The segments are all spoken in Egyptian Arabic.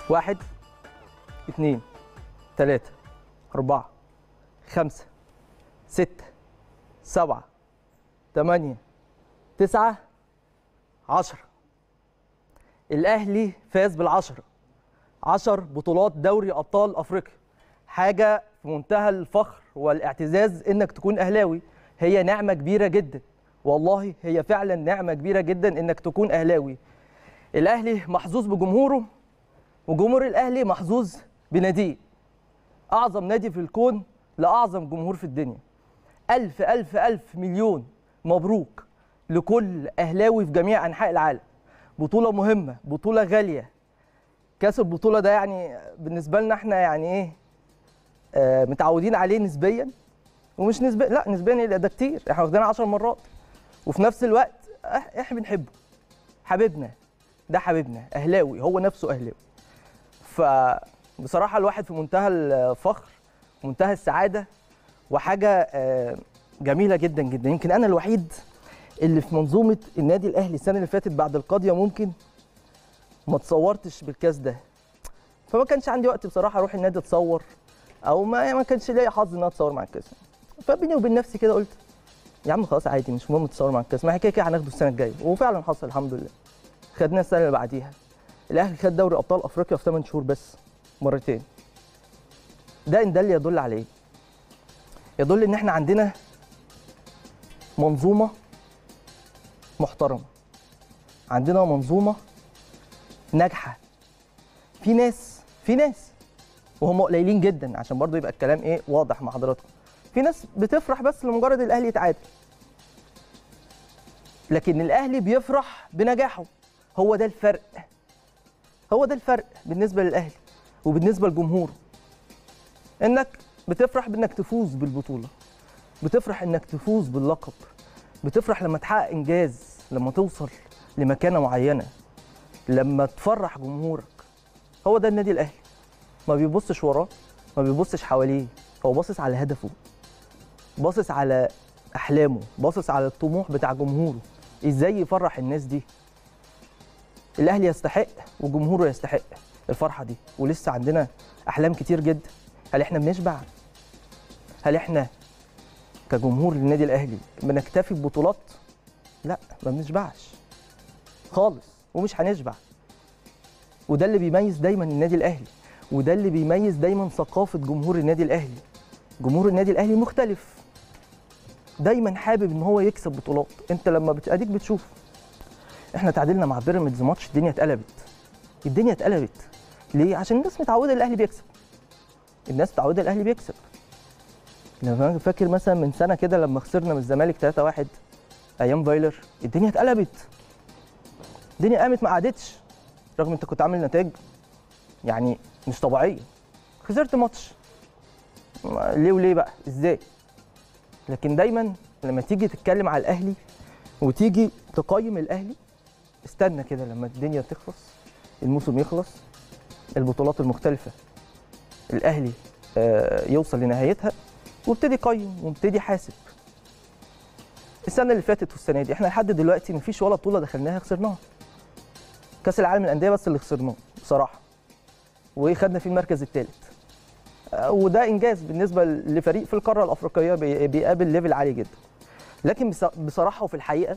واحد اتنين تلاتة أربعة خمسة ستة سبعة تمانية تسعة عشرة الأهلي فاز بالعشرة عشر بطولات دوري أبطال أفريقيا حاجة في منتهى الفخر والاعتزاز إنك تكون أهلاوي هي نعمة كبيرة جدا والله هي فعلا نعمة كبيرة جدا إنك تكون أهلاوي الأهلي محظوظ بجمهوره وجمهور الأهلي محظوظ بناديه أعظم نادي في الكون لأعظم جمهور في الدنيا ألف ألف ألف مليون مبروك لكل أهلاوي في جميع أنحاء العالم بطولة مهمة بطولة غالية كاس البطولة ده يعني بالنسبة لنا احنا يعني ايه آه متعودين عليه نسبيا ومش نسبيا لا نسبيا إيه؟ ده كتير احنا واخدينها 10 مرات وفي نفس الوقت إح- احنا بنحبه حبيبنا ده حبيبنا اهلاوي هو نفسه اهلاوي فبصراحة الواحد في منتهى الفخر منتهى السعادة وحاجة آه، جميلة جدا جدا يمكن أنا الوحيد اللي في منظومة النادي الأهلي السنة اللي فاتت بعد القضية ممكن ما تصورتش بالكاس ده فما كانش عندي وقت بصراحة أروح النادي أتصور أو ما ما كانش ليا حظ إن أنا أتصور مع الكاس فبيني وبين نفسي كده قلت يا عم خلاص عادي مش مهم تتصور مع الكاس ما احنا كده كده هناخده السنة الجاية وفعلا حصل الحمد لله خدناه السنة اللي بعديها الأهلي خد دوري أبطال أفريقيا في 8 شهور بس مرتين ده ان ده اللي يدل على ايه؟ يدل ان احنا عندنا منظومه محترمه عندنا منظومه ناجحه في ناس في ناس وهم قليلين جدا عشان برضو يبقى الكلام ايه واضح مع حضراتكم في ناس بتفرح بس لمجرد الاهلي يتعادل لكن الاهلي بيفرح بنجاحه هو ده الفرق هو ده الفرق بالنسبه للاهلي وبالنسبه لجمهوره انك بتفرح بانك تفوز بالبطوله بتفرح انك تفوز باللقب بتفرح لما تحقق انجاز لما توصل لمكانه معينه لما تفرح جمهورك هو ده النادي الاهلي ما بيبصش وراه ما بيبصش حواليه هو باصص على هدفه باصص على احلامه باصص على الطموح بتاع جمهوره ازاي يفرح الناس دي الاهلي يستحق وجمهوره يستحق الفرحه دي ولسه عندنا احلام كتير جدا هل احنا بنشبع هل احنا كجمهور للنادي الاهلي بنكتفي ببطولات لا ما بنشبعش خالص ومش هنشبع وده اللي بيميز دايما النادي الاهلي وده اللي بيميز دايما ثقافه جمهور النادي الاهلي جمهور النادي الاهلي مختلف دايما حابب ان هو يكسب بطولات انت لما بتاديك بتشوف احنا تعادلنا مع بيراميدز ماتش الدنيا اتقلبت الدنيا اتقلبت ليه عشان الناس متعوده الاهلي بيكسب الناس متعوده الاهلي بيكسب لما أنا فاكر مثلا من سنه كده لما خسرنا من الزمالك 3-1 ايام فايلر الدنيا اتقلبت الدنيا قامت ما قعدتش رغم انت كنت عامل نتائج يعني مش طبيعيه خسرت ماتش ما- ليه وليه بقى ازاي لكن دايما لما تيجي تتكلم على الاهلي وتيجي تقيم الاهلي استنى كده لما الدنيا تخلص الموسم يخلص البطولات المختلفه الاهلي آه، يوصل لنهايتها وابتدي قيم وابتدي حاسب السنه اللي فاتت والسنه دي احنا لحد دلوقتي مفيش ولا بطوله دخلناها خسرناها كاس العالم للانديه بس اللي خسرناه بصراحه وخدنا فيه المركز الثالث وده انجاز بالنسبه لفريق في القاره الافريقيه بي- بيقابل ليفل عالي جدا لكن بص- بصراحه وفي الحقيقه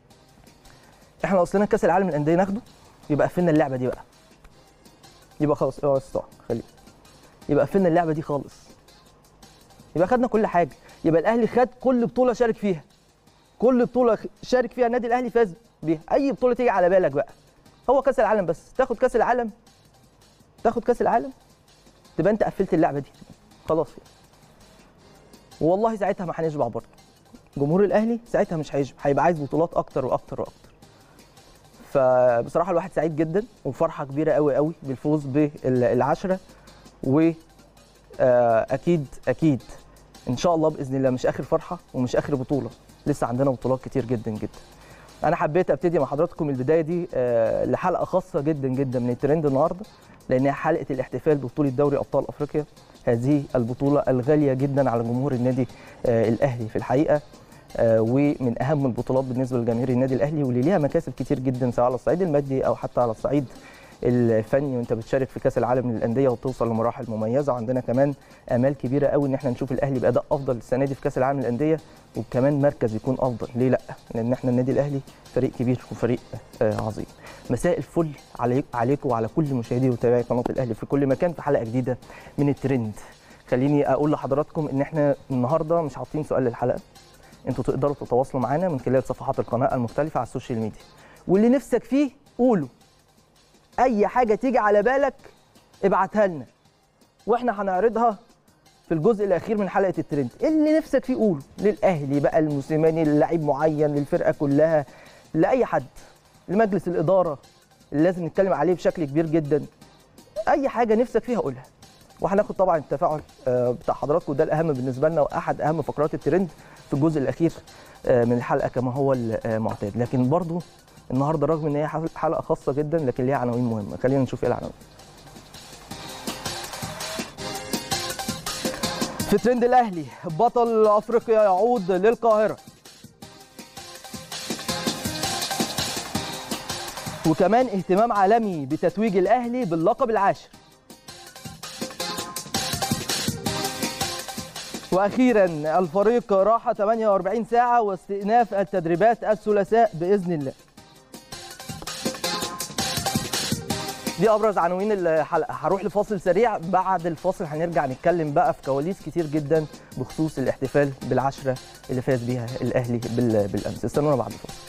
احنا اصلنا كاس العالم للانديه ناخده يبقى قفلنا اللعبه دي بقى يبقى خلاص اه استوى خليه يبقى قفلنا اللعبه دي خالص يبقى خدنا كل حاجه يبقى الاهلي خد كل بطوله شارك فيها كل بطوله خ- شارك فيها النادي الاهلي فاز بيها اي بطوله تيجي على بالك بقى هو كاس العالم بس تاخد كاس العالم تاخد كاس العالم تبقى انت قفلت اللعبه دي خلاص يعني. والله ساعتها ما هنشبع برضه جمهور الاهلي ساعتها مش هيشبع هيبقى عايز بطولات اكتر واكتر واكتر فبصراحه الواحد سعيد جدا وفرحه كبيره قوي قوي بالفوز بالعشره و آه، اكيد اكيد ان شاء الله باذن الله مش اخر فرحه ومش اخر بطوله لسه عندنا بطولات كتير جدا جدا انا حبيت ابتدي مع حضراتكم البدايه دي آه، لحلقه خاصه جدا جدا من الترند النهارده لانها حلقه الاحتفال ببطوله دوري ابطال افريقيا هذه البطوله الغاليه جدا على جمهور النادي آه، الاهلي في الحقيقه آه، ومن اهم البطولات بالنسبه لجماهير النادي الاهلي واللي ليها مكاسب كتير جدا سواء على الصعيد المادي او حتى على الصعيد الفني وانت بتشارك في كاس العالم للانديه وبتوصل لمراحل مميزه وعندنا كمان امال كبيره قوي ان احنا نشوف الاهلي باداء افضل السنه دي في كاس العالم للانديه وكمان مركز يكون افضل ليه لا لان احنا النادي الاهلي فريق كبير وفريق آه عظيم مساء الفل عليك عليكم وعلى كل مشاهدي ومتابعي قناه الاهلي في كل مكان في حلقه جديده من الترند خليني اقول لحضراتكم ان احنا النهارده مش حاطين سؤال للحلقه انتوا تقدروا تتواصلوا معانا من خلال صفحات القناه المختلفه على السوشيال ميديا واللي نفسك فيه قوله اي حاجه تيجي على بالك ابعتها لنا واحنا هنعرضها في الجزء الاخير من حلقه الترند اللي نفسك فيه قوله للاهلي بقى الموسيماني للاعيب معين للفرقه كلها لاي حد لمجلس الاداره اللي لازم نتكلم عليه بشكل كبير جدا اي حاجه نفسك فيها قولها وهناخد طبعا التفاعل آه، بتاع حضراتكم ده الاهم بالنسبه لنا واحد اهم فقرات الترند في الجزء الاخير آه، من الحلقه كما هو المعتاد لكن برضو النهارده رغم ان هي حلقه خاصه جدا لكن ليها عناوين مهمه خلينا نشوف ايه العناوين في ترند الاهلي بطل افريقيا يعود للقاهره وكمان اهتمام عالمي بتتويج الاهلي باللقب العاشر واخيرا الفريق راح 48 ساعه واستئناف التدريبات الثلاثاء باذن الله دي ابرز عناوين الحلقه هروح لفاصل سريع بعد الفاصل هنرجع نتكلم بقى في كواليس كتير جدا بخصوص الاحتفال بالعشره اللي فاز بيها الاهلي بال- بالامس استنونا بعد الفاصل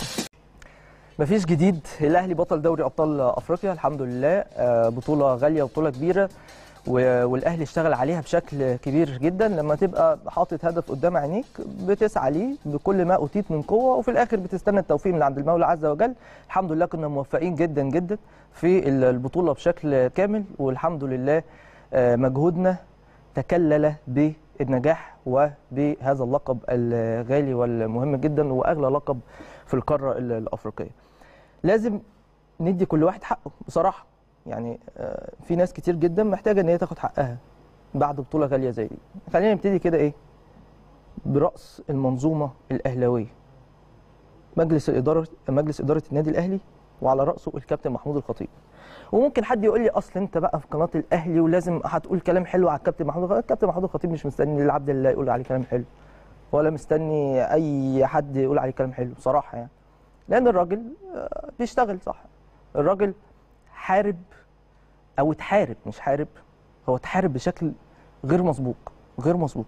مفيش جديد الاهلي بطل دوري ابطال افريقيا الحمد لله آه، بطوله غاليه وبطوله كبيره و- والاهلي اشتغل عليها بشكل كبير جدا لما تبقى حاطط هدف قدام عينيك بتسعى ليه بكل ما اوتيت من قوه وفي الاخر بتستنى التوفيق من عند المولى عز وجل الحمد لله كنا موفقين جدا جدا في ال- البطوله بشكل كامل والحمد لله آه، مجهودنا تكلل بالنجاح وبهذا اللقب الغالي والمهم جدا واغلى لقب في القاره ال- الافريقيه لازم ندي كل واحد حقه بصراحه يعني آه، في ناس كتير جدا محتاجه ان هي تاخد حقها بعد بطوله غاليه زي دي خلينا نبتدي كده ايه براس المنظومه الاهلاويه مجلس الاداره مجلس اداره النادي الاهلي وعلى راسه الكابتن محمود الخطيب وممكن حد يقول لي اصل انت بقى في قناه الاهلي ولازم هتقول كلام حلو على الكابتن محمود الخطيب الكابتن محمود الخطيب مش مستني العبد الله يقول عليه كلام حلو ولا مستني اي حد يقول عليه كلام حلو بصراحه يعني لان الراجل آه، بيشتغل صح الراجل حارب او اتحارب مش حارب هو اتحارب بشكل غير مسبوق غير مسبوق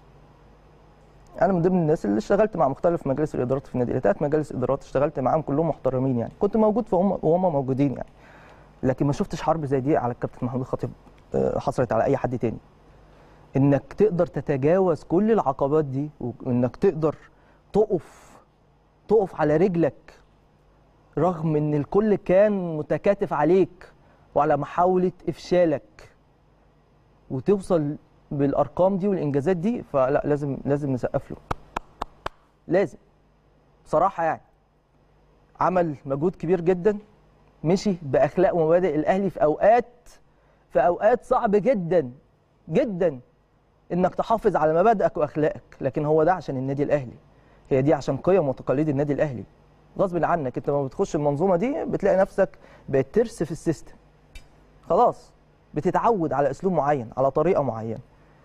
انا من ضمن الناس اللي اشتغلت مع مختلف مجالس الادارات في النادي ثلاث مجالس ادارات اشتغلت معاهم كلهم محترمين يعني كنت موجود في هم وهم موجودين يعني لكن ما شفتش حرب زي دي على الكابتن محمود الخطيب آه، حصلت على اي حد تاني انك تقدر تتجاوز كل العقبات دي وانك تقدر تقف تقف على رجلك رغم ان الكل كان متكاتف عليك وعلى محاولة افشالك وتوصل بالارقام دي والانجازات دي فلا لازم لازم نسقف له لازم بصراحة يعني عمل مجهود كبير جدا مشي باخلاق ومبادئ الاهلي في اوقات في اوقات صعب جدا جدا انك تحافظ على مبادئك واخلاقك لكن هو ده عشان النادي الاهلي هي دي عشان قيم وتقاليد النادي الاهلي غصب عنك انت لما بتخش المنظومه دي بتلاقي نفسك بقت ترس في السيستم خلاص بتتعود على اسلوب معين على طريقه معينه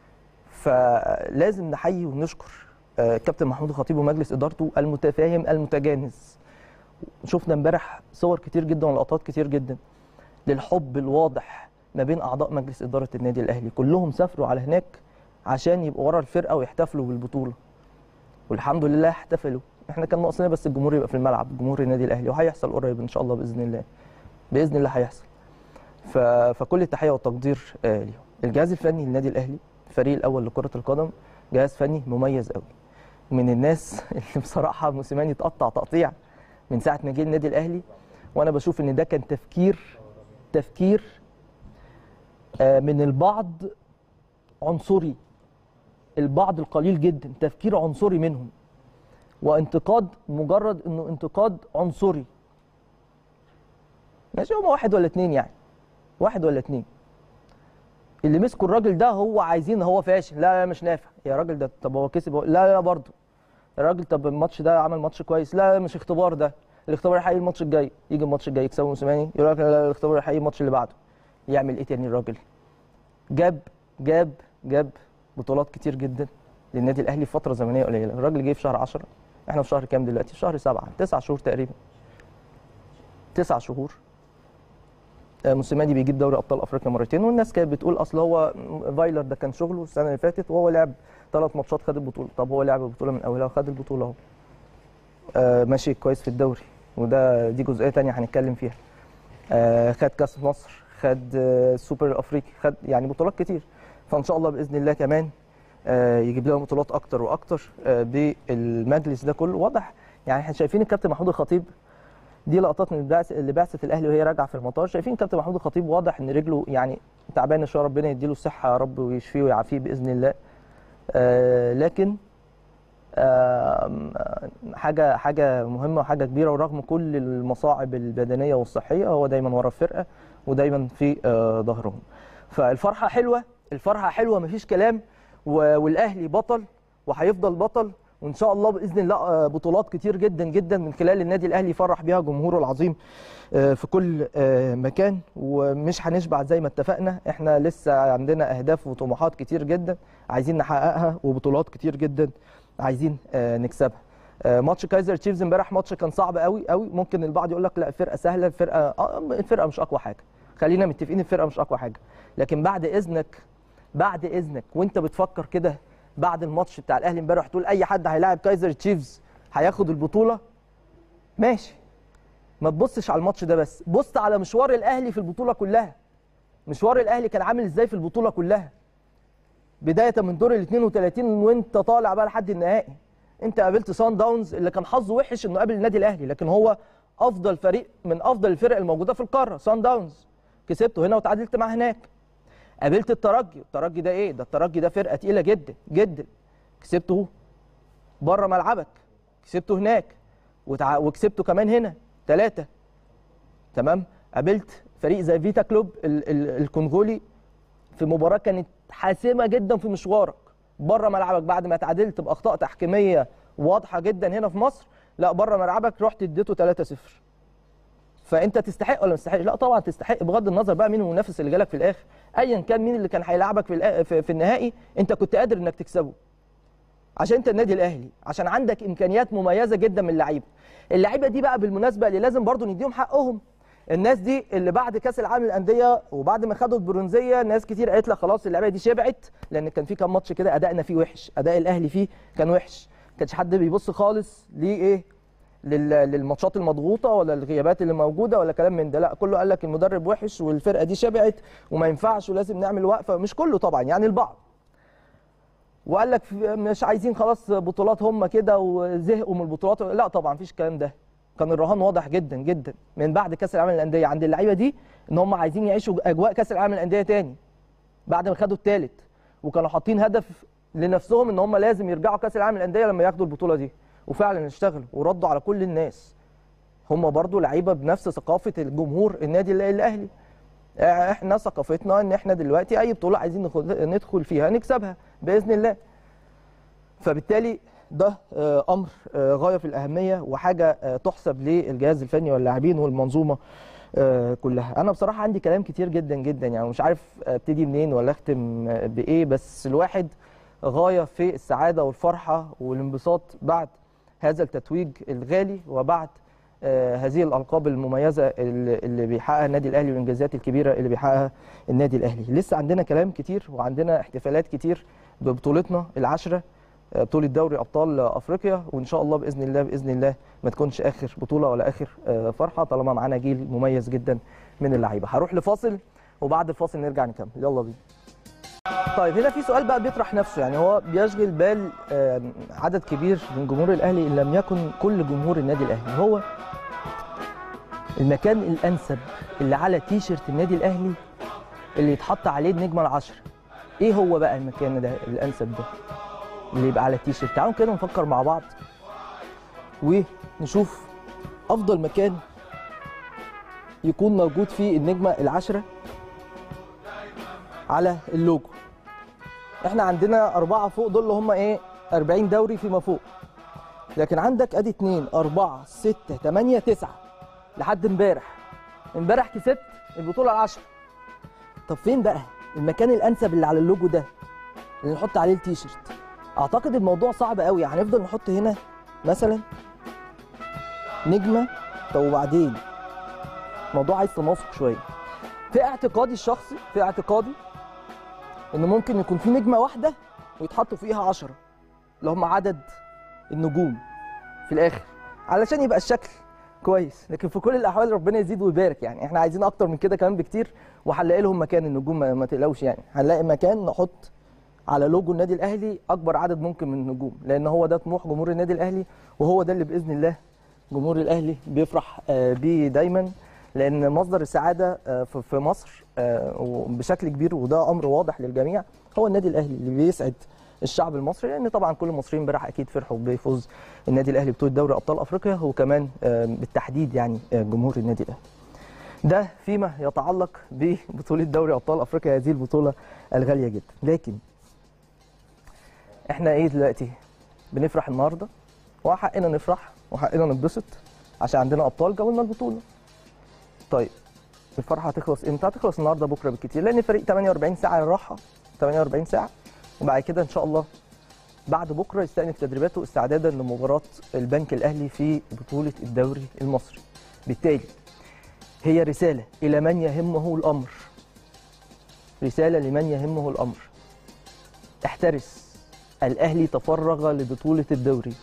فلازم نحيي ونشكر آه، كابتن محمود الخطيب ومجلس ادارته المتفاهم المتجانس شفنا امبارح صور كتير جدا ولقطات كتير جدا للحب الواضح ما بين اعضاء مجلس اداره النادي الاهلي كلهم سافروا على هناك عشان يبقوا ورا الفرقه ويحتفلوا بالبطوله والحمد لله احتفلوا احنا كان ناقصنا بس الجمهور يبقى في الملعب جمهور النادي الاهلي وهيحصل قريب ان شاء الله باذن الله باذن الله هيحصل ف... فكل التحيه والتقدير آه ليهم الجهاز الفني للنادي الاهلي الفريق الاول لكره القدم جهاز فني مميز قوي من الناس اللي بصراحه موسيماني اتقطع تقطيع من ساعه ما جه النادي الاهلي وانا بشوف ان ده كان تفكير تفكير آه من البعض عنصري البعض القليل جدا تفكير عنصري منهم وانتقاد مجرد انه انتقاد عنصري ماشي هما واحد ولا اتنين يعني واحد ولا اتنين اللي مسكوا الراجل ده هو عايزين هو فاشل لا لا مش نافع يا راجل ده طب هو كسب هو- لا لا برضه الراجل طب الماتش ده عمل ماتش كويس لا لا مش اختبار ده الاختبار الحقيقي الماتش الجاي يجي الماتش الجاي يكسبه موسيماني يقول لك لا لا، الاختبار الحقيقي الماتش اللي بعده يعمل ايه تاني الراجل جاب جاب جاب بطولات كتير جدا للنادي الاهلي في فتره زمنيه قليله الراجل جه في شهر 10 احنا في شهر كام دلوقتي في شهر 7 تسع شهور تقريبا تسع شهور آه، موسيماني بيجيب دوري ابطال افريقيا مرتين والناس كانت بتقول اصل هو فايلر ده كان شغله السنه اللي فاتت وهو لعب ثلاث ماتشات خد البطوله طب هو لعب البطوله من اولها وخد البطوله اهو آه، ماشي كويس في الدوري وده دي جزئيه تانية هنتكلم فيها آه، خد كاس مصر خد آه، السوبر الافريقي خد يعني بطولات كتير فان شاء الله باذن الله كمان آه، يجيب لنا بطولات اكتر واكتر آه، بالمجلس ده كله واضح يعني احنا شايفين الكابتن محمود الخطيب دي لقطات من البعث اللي بعثه الاهلي وهي راجعه في المطار شايفين كابتن محمود الخطيب واضح ان رجله يعني تعبانه شويه ربنا يديله الصحه يا رب ويشفيه ويعافيه باذن الله آه لكن آم، آه حاجه حاجه مهمه وحاجه كبيره ورغم كل المصاعب البدنيه والصحيه هو دايما ورا الفرقه ودايما في آه ظهرهم فالفرحه حلوه الفرحه حلوه مفيش كلام و- والاهلي بطل وهيفضل بطل وان شاء الله باذن الله آه، بطولات كتير جدا جدا من خلال النادي الاهلي يفرح بيها جمهوره العظيم آه، في كل آه، مكان ومش هنشبع زي ما اتفقنا احنا لسه عندنا اهداف وطموحات كتير جدا عايزين نحققها وبطولات كتير جدا عايزين آه، نكسبها آه، ماتش كايزر تشيفز امبارح ماتش كان صعب قوي قوي ممكن البعض يقول لك لا الفرقه سهله الفرقه آه، الفرقه مش اقوى حاجه خلينا متفقين الفرقه مش اقوى حاجه لكن بعد اذنك بعد اذنك وانت بتفكر كده بعد الماتش بتاع الاهلي امبارح تقول اي حد هيلاعب كايزر تشيفز هياخد البطوله ماشي ما تبصش على الماتش ده بس بص على مشوار الاهلي في البطوله كلها مشوار الاهلي كان عامل ازاي في البطوله كلها بدايه من دور ال 32 وانت طالع بقى لحد النهائي انت قابلت سان داونز اللي كان حظه وحش انه قابل النادي الاهلي لكن هو افضل فريق من افضل الفرق الموجوده في القاره سان داونز كسبته هنا وتعادلت معاه هناك قابلت الترجي الترجي ده ايه ده الترجي ده فرقه تقيله جدا جدا كسبته بره ملعبك كسبته هناك وتع... وكسبته كمان هنا ثلاثة تمام قابلت فريق زي فيتا كلوب ال... ال... الكونغولي في مباراة كانت حاسمة جدا في مشوارك بره ملعبك بعد ما تعادلت بأخطاء تحكيمية واضحة جدا هنا في مصر لا بره ملعبك رحت اديته 3-0 فانت تستحق ولا ما تستحقش لا طبعا تستحق بغض النظر بقى مين المنافس اللي جالك في الاخر ايا كان مين اللي كان هيلاعبك في, الآ- في في النهائي انت كنت قادر انك تكسبه عشان انت النادي الاهلي عشان عندك امكانيات مميزه جدا من اللعيبه اللعيبه دي بقى بالمناسبه اللي لازم برضو نديهم حقهم الناس دي اللي بعد كاس العالم للانديه وبعد ما خدوا البرونزيه ناس كتير قالت لك خلاص اللعيبه دي شبعت لان كان في كام ماتش كده ادائنا فيه وحش اداء الاهلي فيه كان وحش ما كانش حد بيبص خالص ليه ايه لل- للماتشات المضغوطه ولا الغيابات اللي موجوده ولا كلام من ده لا كله قال لك المدرب وحش والفرقه دي شبعت وما ينفعش ولازم نعمل وقفه مش كله طبعا يعني البعض وقال لك في- مش عايزين خلاص بطولات هم كده وزهقوا من البطولات لا طبعا مفيش الكلام ده كان الرهان واضح جدا جدا من بعد كاس العالم للانديه عند اللعيبه دي ان هم عايزين يعيشوا اجواء كاس العالم للانديه تاني بعد ما خدوا الثالث وكانوا حاطين هدف لنفسهم ان هم لازم يرجعوا كاس العالم للانديه لما ياخدوا البطوله دي وفعلا اشتغلوا وردوا على كل الناس هم برضو لعيبه بنفس ثقافه الجمهور النادي ال- الاهلي آه، احنا ثقافتنا ان احنا دلوقتي اي بطوله عايزين نخد- ندخل فيها نكسبها باذن الله فبالتالي ده آه، امر آه، غايه في الاهميه وحاجه آه، تحسب للجهاز الفني واللاعبين والمنظومه آه، كلها انا بصراحه عندي كلام كتير جدا جدا يعني مش عارف ابتدي منين ولا اختم آه، بايه بس الواحد غايه في السعاده والفرحه والانبساط بعد هذا التتويج الغالي وبعد آه، هذه الالقاب المميزه اللي اللي بيحققها النادي الاهلي والانجازات الكبيره اللي بيحققها النادي الاهلي لسه عندنا كلام كتير وعندنا احتفالات كتير ببطولتنا العشره آه، بطوله دوري ابطال افريقيا وان شاء الله باذن الله باذن الله ما تكونش اخر بطوله ولا اخر آه، فرحه طالما معانا جيل مميز جدا من اللعيبه هروح لفاصل وبعد الفاصل نرجع نكمل يلا بينا طيب هنا في سؤال بقى بيطرح نفسه يعني هو بيشغل بال آه، عدد كبير من جمهور الاهلي ان لم يكن كل جمهور النادي الاهلي هو المكان الانسب اللي على تيشيرت النادي الاهلي اللي يتحط عليه النجمه العشره ايه هو بقى المكان ده الانسب ده اللي يبقى على التيشيرت تعالوا كده نفكر مع بعض ونشوف افضل مكان يكون موجود فيه النجمه العشره على اللوجو احنا عندنا اربعه فوق دول اللي هم ايه 40 دوري فيما فوق لكن عندك ادي 2 4 6 8 9 لحد امبارح امبارح كسبت البطوله العشرة طب فين بقى المكان الانسب اللي على اللوجو ده اللي نحط عليه التيشيرت اعتقد الموضوع صعب قوي هنفضل نحط هنا مثلا نجمه طب وبعدين الموضوع عايز تناسق شويه في اعتقادي الشخصي في اعتقادي ان ممكن يكون في نجمه واحده ويتحط فيها عشرة اللي هم عدد النجوم في الاخر علشان يبقى الشكل كويس لكن في كل الاحوال ربنا يزيد ويبارك يعني احنا عايزين اكتر من كده كمان بكتير وهنلاقي لهم مكان النجوم ما, ما تقلقوش يعني هنلاقي مكان نحط على لوجو النادي الاهلي اكبر عدد ممكن من النجوم لان هو ده طموح جمهور النادي الاهلي وهو ده اللي باذن الله جمهور الاهلي بيفرح آه، بيه دايما لان مصدر السعاده آه، في في مصر آه، وبشكل كبير وده امر واضح للجميع هو النادي الاهلي اللي بيسعد الشعب المصري لان طبعا كل المصريين امبارح اكيد فرحوا بفوز النادي الاهلي بطوله دوري ابطال افريقيا وكمان آه، بالتحديد يعني آه، جمهور النادي الاهلي. ده فيما يتعلق ببطوله دوري ابطال افريقيا هذه البطوله الغاليه جدا لكن احنا ايه دلوقتي بنفرح النهارده وحقنا نفرح وحقنا نتبسط عشان عندنا ابطال جابوا لنا البطوله طيب الفرحه هتخلص امتى هتخلص النهارده بكره بالكتير لان فريق 48 ساعه راحه 48 ساعه وبعد كده ان شاء الله بعد بكره يستأنف تدريباته استعدادا لمباراه البنك الاهلي في بطوله الدوري المصري بالتالي هي رساله الى من يهمه الامر رساله لمن يهمه الامر احترس الاهلي تفرغ لبطوله الدوري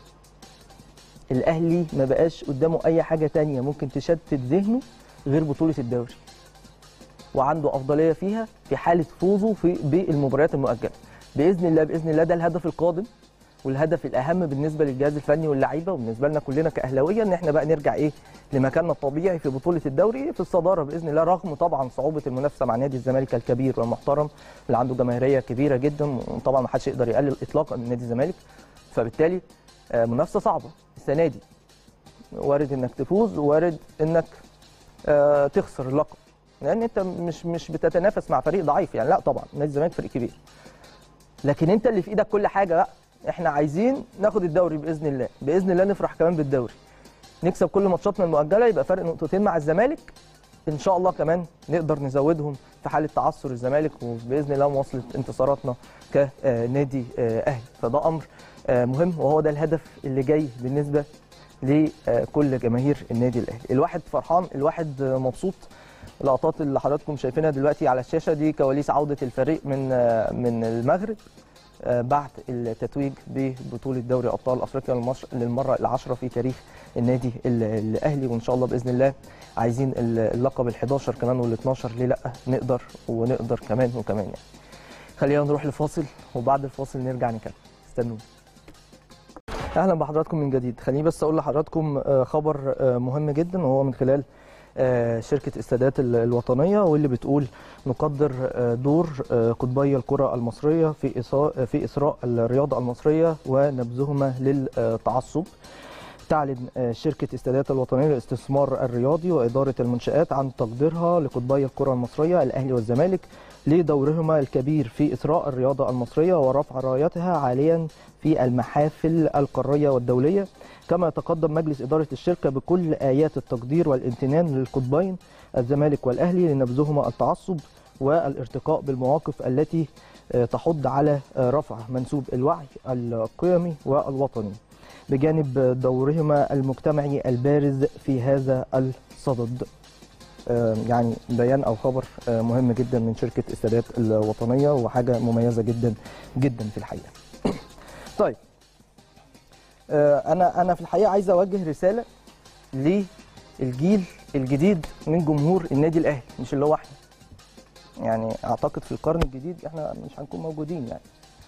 الاهلي ما بقاش قدامه اي حاجه تانية ممكن تشتت ذهنه غير بطوله الدوري وعنده افضليه فيها في حاله فوزه في بالمباريات المؤجله باذن الله باذن الله ده الهدف القادم والهدف الاهم بالنسبه للجهاز الفني واللعيبه وبالنسبه لنا كلنا كاهلاويه ان احنا بقى نرجع ايه لمكاننا الطبيعي في بطوله الدوري في الصداره باذن الله رغم طبعا صعوبه المنافسه مع نادي الزمالك الكبير والمحترم اللي عنده جماهيريه كبيره جدا وطبعا ما حدش يقدر يقلل اطلاقا من نادي الزمالك فبالتالي آه، منافسه صعبه السنه دي وارد انك تفوز وارد انك آه، تخسر اللقب لان انت مش مش بتتنافس مع فريق ضعيف يعني لا طبعا نادي الزمالك فريق كبير لكن انت اللي في ايدك كل حاجه بقى احنا عايزين ناخد الدوري باذن الله باذن الله نفرح كمان بالدوري نكسب كل ماتشاتنا المؤجله يبقى فرق نقطتين مع الزمالك ان شاء الله كمان نقدر نزودهم في حاله تعثر الزمالك وباذن الله مواصله انتصاراتنا كنادي اهلي فده امر آه، مهم وهو ده الهدف اللي جاي بالنسبه لكل جماهير النادي الاهلي الواحد فرحان الواحد آه، مبسوط اللقطات اللي حضراتكم شايفينها دلوقتي على الشاشه دي كواليس عوده الفريق من آه، من المغرب آه، بعد التتويج ببطوله دوري ابطال افريقيا للمش- للمره العاشره في تاريخ النادي ال- الاهلي وان شاء الله باذن الله عايزين ال- اللقب ال11 كمان وال12 ليه لا نقدر ونقدر كمان وكمان يعني خلينا نروح لفاصل وبعد الفاصل نرجع نكمل استنونا اهلا بحضراتكم من جديد خليني بس اقول لحضراتكم آه، خبر آه، مهم جدا وهو من خلال آه، شركه السادات ال- الوطنيه واللي بتقول نقدر آه، دور آه، قطبي الكره المصريه في إصا- في اسراء الرياضه المصريه ونبذهما للتعصب تعلن آه، شركة السادات الوطنية للاستثمار الرياضي وإدارة المنشآت عن تقديرها لقطبي الكرة المصرية الأهلي والزمالك لدورهما الكبير في إثراء الرياضة المصرية ورفع رايتها عاليا في المحافل القارية والدولية كما يتقدم مجلس إدارة الشركة بكل آيات التقدير والامتنان للقطبين الزمالك والأهلي لنبذهما التعصب والارتقاء بالمواقف التي آه، تحض على آه، رفع منسوب الوعي القيمي والوطني بجانب دورهما المجتمعي البارز في هذا الصدد آه، يعني بيان او خبر آه، مهم جدا من شركه السادات الوطنيه وحاجه مميزه جدا جدا في الحقيقه. طيب آه، انا انا في الحقيقه عايز اوجه رساله للجيل الجديد من جمهور النادي الاهلي مش اللي هو احنا. يعني اعتقد في القرن الجديد احنا مش هنكون موجودين يعني.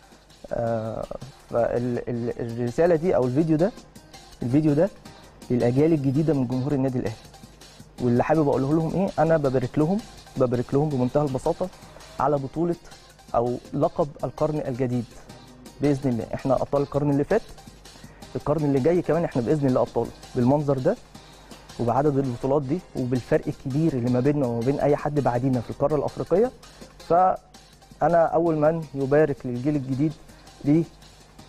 فالرساله دي او الفيديو ده الفيديو ده للاجيال الجديده من جمهور النادي الاهلي واللي حابب اقوله لهم ايه انا ببارك لهم ببارك لهم بمنتهى البساطه على بطوله او لقب القرن الجديد باذن الله احنا ابطال القرن اللي فات القرن اللي جاي كمان احنا باذن الله ابطال بالمنظر ده وبعدد البطولات دي وبالفرق الكبير اللي ما بيننا وما بين اي حد بعدينا في القاره الافريقيه فانا اول من يبارك للجيل الجديد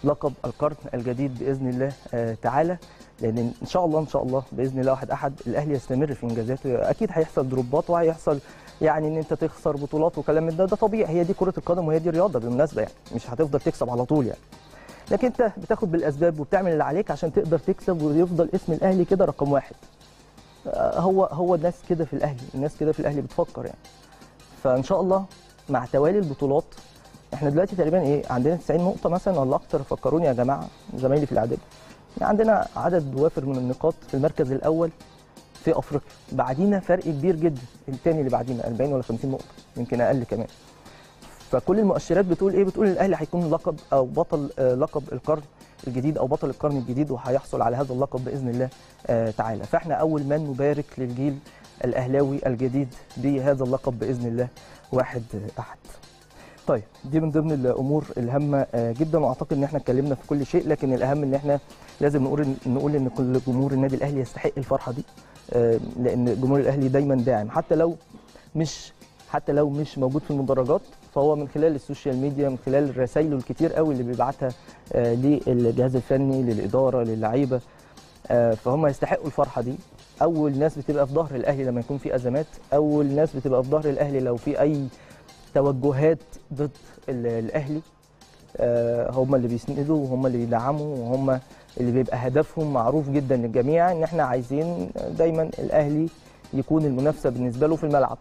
لقب القرن الجديد باذن الله آه، تعالى لان ان شاء الله ان شاء الله باذن الله واحد احد الاهلي يستمر في انجازاته اكيد هيحصل دروبات وهيحصل يعني ان انت تخسر بطولات وكلام من ده ده طبيعي هي دي كره القدم وهي دي الرياضه بالمناسبه يعني مش هتفضل تكسب على طول يعني لكن انت بتاخد بالاسباب وبتعمل اللي عليك عشان تقدر تكسب ويفضل اسم الاهلي كده رقم واحد آه، هو هو الناس كده في الاهلي الناس كده في الاهلي بتفكر يعني فان شاء الله مع توالي البطولات احنا دلوقتي تقريبا ايه عندنا 90 نقطه مثلا ولا اكتر فكروني يا جماعه زمايلي في الاعداد يعني عندنا عدد وافر من النقاط في المركز الاول في افريقيا بعدينا فرق كبير جدا الثاني اللي بعدينا 40 ولا 50 نقطه يمكن اقل كمان فكل المؤشرات بتقول ايه بتقول الاهلي هيكون لقب او بطل آه، لقب القرن الجديد او بطل القرن الجديد وهيحصل على هذا اللقب باذن الله آه، تعالى فاحنا اول من نبارك للجيل الاهلاوي الجديد بهذا اللقب باذن الله واحد آه، احد طيب دي من ضمن الامور الهامه آه، جدا واعتقد ان احنا اتكلمنا في كل شيء لكن الاهم ان احنا لازم نقول نقول ان كل جمهور النادي الاهلي يستحق الفرحه دي آه، لان جمهور الاهلي دايما داعم حتى لو مش حتى لو مش موجود في المدرجات فهو من خلال السوشيال ميديا من خلال رسائله الكتير قوي اللي بيبعتها آه، للجهاز الفني للاداره للعيبه آه، فهم يستحقوا الفرحه دي اول ناس بتبقى في ظهر الاهلي لما يكون في ازمات اول ناس بتبقى في ظهر الاهلي لو في اي توجهات ضد ال- الاهلي آه، هم اللي بيسندوا وهم اللي بيدعموا وهم اللي بيبقى هدفهم معروف جدا للجميع ان احنا عايزين دايما الاهلي يكون المنافسه بالنسبه له في الملعب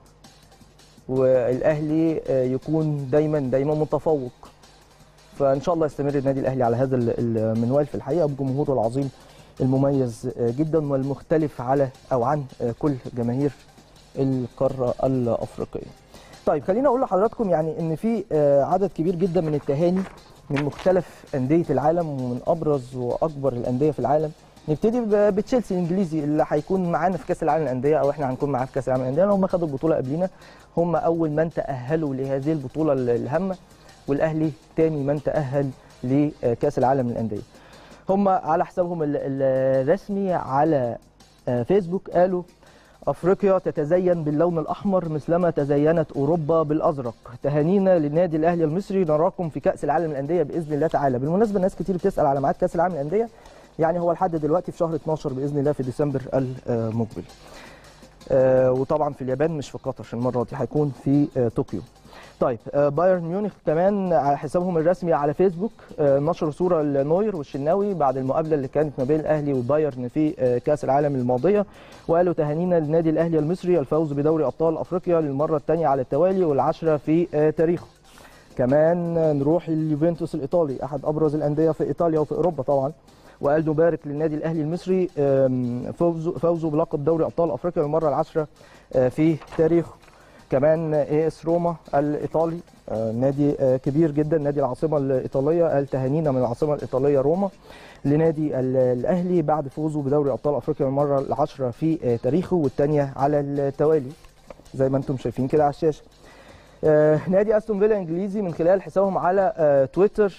والاهلي آه، يكون دايما دايما متفوق فان شاء الله يستمر النادي الاهلي على هذا ال- المنوال في الحقيقه بجمهوره العظيم المميز آه، جدا والمختلف على او عن آه، كل جماهير القاره الافريقيه. طيب خليني اقول لحضراتكم يعني ان في آه، عدد كبير جدا من التهاني من مختلف انديه العالم ومن ابرز واكبر الانديه في العالم نبتدي ب- بتشيلسي الانجليزي اللي هيكون معانا في كاس العالم للانديه او احنا هنكون معاه في كاس العالم للانديه هم خدوا البطوله قبلينا هم اول من تاهلوا لهذه البطوله ال- الهامه والاهلي تاني من تاهل لكاس العالم للانديه هم على حسابهم ال- ال- الرسمي على آه، فيسبوك قالوا افريقيا تتزين باللون الاحمر مثلما تزينت اوروبا بالازرق تهانينا للنادي الاهلي المصري نراكم في كاس العالم للانديه باذن الله تعالى بالمناسبه ناس كتير بتسال على ميعاد كاس العالم للانديه يعني هو لحد دلوقتي في شهر 12 باذن الله في ديسمبر المقبل آه، وطبعا في اليابان مش في قطر المره دي هيكون في آه، طوكيو طيب آه، بايرن ميونخ كمان على حسابهم الرسمي على فيسبوك آه، نشروا صوره لنوير والشناوي بعد المقابله اللي كانت ما بين الاهلي وبايرن في آه، كاس العالم الماضيه وقالوا تهانينا للنادي الاهلي المصري الفوز بدوري ابطال افريقيا للمره الثانيه على التوالي والعشره في آه، تاريخه كمان آه، نروح لليوفنتوس الايطالي احد ابرز الانديه في ايطاليا وفي اوروبا طبعا وقال نبارك للنادي الاهلي المصري آم، فوزه فوزه بلقب دوري ابطال افريقيا للمره العاشره آه، في تاريخه كمان اي اس روما الايطالي آه، نادي آه، كبير جدا نادي العاصمه الايطاليه قال تهانينا من العاصمه الايطاليه روما لنادي ال- الاهلي بعد فوزه بدوري ابطال افريقيا للمره العاشره في آه، تاريخه والثانيه على التوالي زي ما انتم شايفين كده على الشاشه آه، نادي استون فيلا انجليزي من خلال حسابهم على آه، تويتر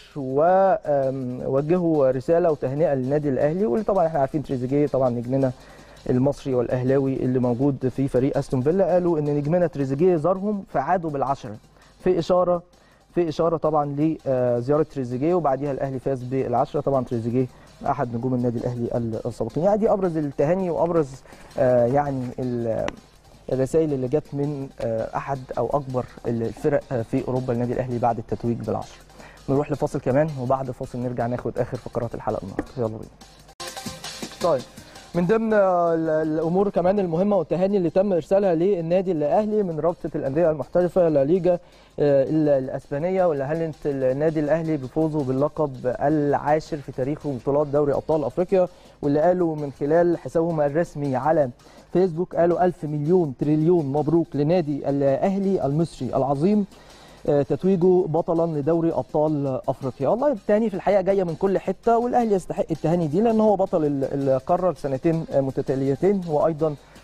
ووجهوا رساله وتهنئه للنادي الاهلي واللي طبعا احنا عارفين تريزيجيه طبعا نجمنا المصري والاهلاوي اللي موجود في فريق استون فيلا قالوا ان نجمنا تريزيجيه زارهم فعادوا بالعشره في اشاره في اشاره طبعا لزياره تريزيجيه وبعديها الاهلي فاز بالعشره طبعا تريزيجيه احد نجوم النادي الاهلي السابقين يعني دي ابرز التهاني وابرز آه، يعني ال- الرسائل اللي جت من آه، احد او اكبر الفرق آه، في اوروبا النادي الاهلي بعد التتويج بالعشره نروح لفاصل كمان وبعد الفاصل نرجع ناخد اخر فقرات الحلقه النهارده يلا بينا طيب من ضمن آه، ال- الامور كمان المهمه والتهاني اللي تم ارسالها للنادي الاهلي من رابطه الانديه المحترفه لا ليجا آه، ال- الاسبانيه واللي هلنت النادي الاهلي بفوزه باللقب العاشر في تاريخه بطولات دوري ابطال افريقيا واللي قالوا من خلال حسابهم الرسمي على فيسبوك قالوا ألف مليون تريليون مبروك لنادي الاهلي المصري العظيم آه، تتويجه بطلا لدوري ابطال افريقيا والله التهاني في الحقيقه جايه من كل حته والاهلي يستحق التهاني دي لان هو بطل ال- القاره لسنتين آه، متتاليتين وايضا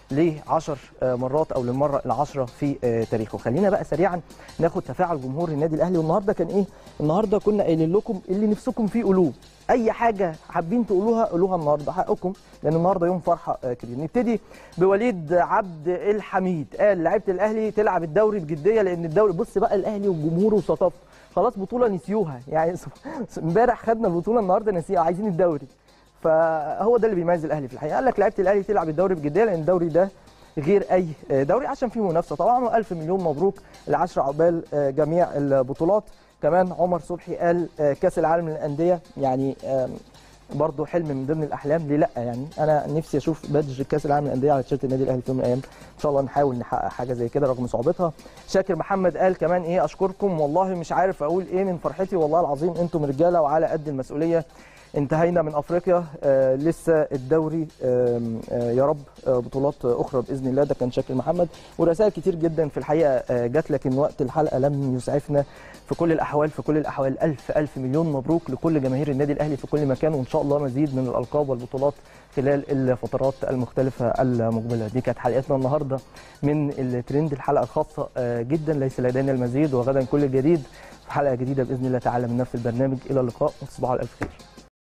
ل 10 مرات او للمره العاشره في آه، تاريخه خلينا بقى سريعا ناخد تفاعل جمهور النادي الاهلي والنهارده كان ايه النهارده كنا قايلين لكم اللي نفسكم فيه قولوه اي حاجه حابين تقولوها قولوها النهارده حقكم لان النهارده يوم فرحه آه، كبير نبتدي بوليد عبد الحميد قال لعيبه الاهلي تلعب الدوري بجديه لان الدوري بص بقى الاهلي وجمهوره وصفافه خلاص بطوله نسيوها يعني امبارح خدنا البطوله النهارده نسيوها عايزين الدوري فهو ده اللي بيميز الاهلي في الحقيقه قال لك لعيبه الاهلي تلعب الدوري بجديه لان الدوري ده غير اي دوري عشان فيه منافسه طبعا والف مليون مبروك العشرة عقبال جميع البطولات كمان عمر صبحي قال كاس العالم للانديه يعني برضه حلم من ضمن الاحلام ليه لا يعني انا نفسي اشوف بادج كاس العالم للانديه على تيشيرت النادي الاهلي في يوم من الايام ان شاء الله نحاول نحقق حاجه زي كده رغم صعوبتها شاكر محمد قال كمان ايه اشكركم والله مش عارف اقول ايه من فرحتي والله العظيم انتم رجاله وعلى قد المسؤوليه انتهينا من افريقيا آه لسه الدوري آه آه يا رب آه بطولات اخرى باذن الله ده كان شاكر محمد ورسائل كتير جدا في الحقيقه آه جت لكن وقت الحلقه لم يسعفنا في كل الاحوال في كل الاحوال الف الف مليون مبروك لكل جماهير النادي الاهلي في كل مكان وان شاء الله مزيد من الالقاب والبطولات خلال الفترات المختلفه المقبله دي كانت حلقتنا النهارده من الترند الحلقه الخاصه آه جدا ليس لدينا المزيد وغدا كل الجديد في حلقه جديده باذن الله تعالى من نفس البرنامج الى اللقاء وتصبحوا على الف خير